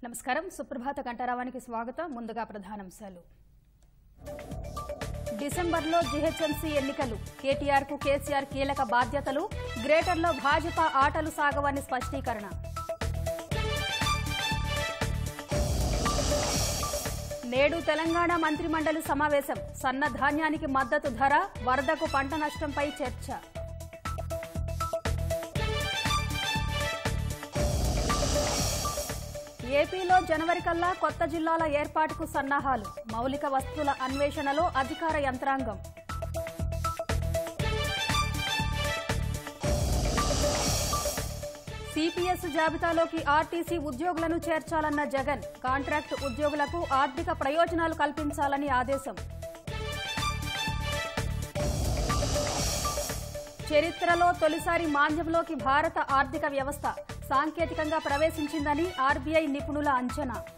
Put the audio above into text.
నమస్కారం సుప్రభాత కంఠరావానికి స్వాగతం ముందుగా ప్రధానాంశాలు డిసెంబర్లో జీహెచ్ఎంసీ ఎన్నికలు కేటీఆర్ కు కేసీఆర్ కీలక బాధ్యతలు గ్రేటర్లో భాజపా ఆటలు సాగవని స్పష్టీకరణ నేడు తెలంగాణ మంత్రిమండలి సమావేశం సన్న ధాన్యానికి మద్దతు ధర వరదకు పంట నష్టంపై చర్చ ఏపీలో జనవరి కల్లా కొత్త జిల్లాల ఏర్పాటుకు సన్నాహాలు మౌలిక వస్తువుల అన్వేషణలో అధికార యంత్రాంగం సిపిఎస్ జాబితాలోకి ఆర్టీసీ ఉద్యోగులను చేర్చాలన్న జగన్ కాంట్రాక్ట్ ఉద్యోగులకు ఆర్థిక ప్రయోజనాలు కల్పించాలని ఆదేశం చరిత్రలో తొలిసారి మాంద్యంలోకి భారత ఆర్థిక వ్యవస్థ సాంకేతికంగా ప్రవేశించిందని ఆర్బీఐ నిపుణుల అంచనా